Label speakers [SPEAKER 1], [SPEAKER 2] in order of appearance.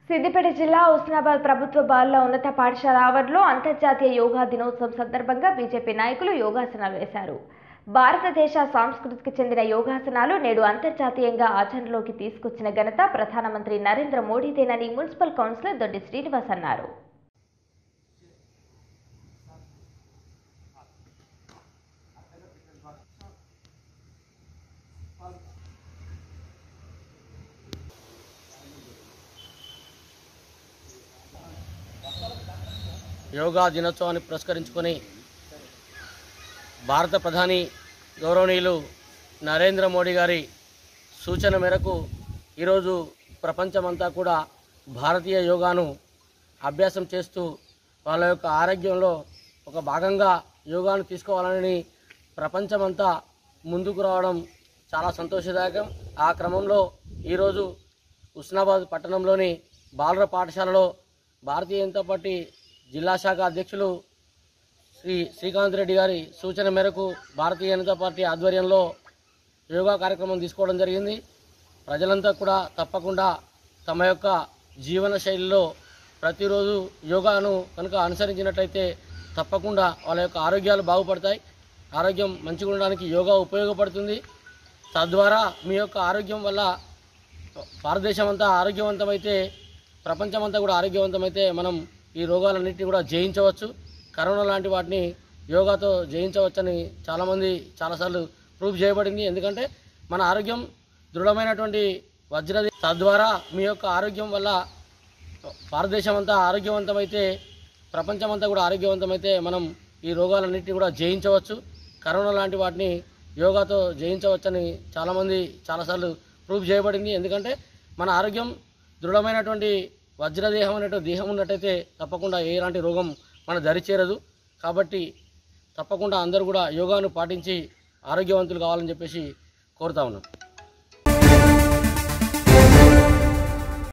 [SPEAKER 1] సిద్దిపేట జిల్లా హుస్నాబాద్ ప్రభుత్వ బాలుల ఉన్నత పాఠశాల ఆవరణలో అంతర్జాతీయ యోగా దినోత్సవం సందర్భంగా బీజేపీ నాయకులు యోగాసనాలు వేశారు భారతదేశ సంస్కృతికి చెందిన యోగాసనాలు నేడు అంతర్జాతీయంగా ఆచరణలోకి తీసుకొచ్చిన ఘనత ప్రధానమంత్రి నరేంద్ర మోడీదేనని మున్సిపల్ కౌన్సిలర్ దొడ్డి శ్రీనివాస్ అన్నారు
[SPEAKER 2] యోగా దినోత్సవాన్ని పురస్కరించుకొని భారత ప్రధాని గౌరవనీయులు నరేంద్ర మోడీ గారి సూచన మేరకు ఈరోజు ప్రపంచమంతా కూడా భారతీయ యోగాను అభ్యాసం చేస్తూ వాళ్ళ యొక్క ఆరోగ్యంలో ఒక భాగంగా యోగాను తీసుకోవాలని ప్రపంచమంతా ముందుకు రావడం చాలా సంతోషదాయకం ఆ క్రమంలో ఈరోజు ఉస్నాబాద్ పట్టణంలోని బాలుర పాఠశాలలో భారతీయ జనతా పార్టీ జిల్లా శాఖ అధ్యక్షులు శ్రీ శ్రీకాంత్ రెడ్డి గారి సూచన మేరకు భారతీయ జనతా పార్టీ ఆధ్వర్యంలో యోగా కార్యక్రమం తీసుకోవడం జరిగింది ప్రజలంతా కూడా తప్పకుండా తమ యొక్క జీవన శైలిలో ప్రతిరోజు యోగాను కనుక అనుసరించినట్లయితే తప్పకుండా వాళ్ళ యొక్క ఆరోగ్యాలు బాగుపడతాయి ఆరోగ్యం మంచిగా ఉండడానికి యోగా ఉపయోగపడుతుంది తద్వారా మీ యొక్క ఆరోగ్యం వల్ల భారతదేశం అంతా ఆరోగ్యవంతమైతే ప్రపంచమంతా కూడా ఆరోగ్యవంతమైతే మనం ఈ రోగాలన్నింటినీ కూడా జయించవచ్చు కరోనా లాంటి వాటిని యోగాతో జయించవచ్చని చాలామంది చాలాసార్లు ప్రూవ్ చేయబడింది ఎందుకంటే మన ఆరోగ్యం దృఢమైనటువంటి వజ్రది తద్వారా మీ యొక్క ఆరోగ్యం వల్ల భారతదేశం అంతా ఆరోగ్యవంతమైతే ప్రపంచమంతా కూడా ఆరోగ్యవంతమైతే మనం ఈ రోగాలన్నింటినీ కూడా జయించవచ్చు కరోనా లాంటి వాటిని యోగాతో జయించవచ్చని చాలామంది చాలాసార్లు ప్రూవ్ చేయబడింది ఎందుకంటే మన ఆరోగ్యం దృఢమైనటువంటి వజ్రదేహం అనేటువంటి దేహం ఉన్నట్టయితే తప్పకుండా ఎలాంటి రోగం మన దరి చేరదు కాబట్టి తప్పకుండా అందరూ కూడా యోగాను పాటించి ఆరోగ్యవంతులు కావాలని చెప్పేసి కోరుతా ఉన్నాం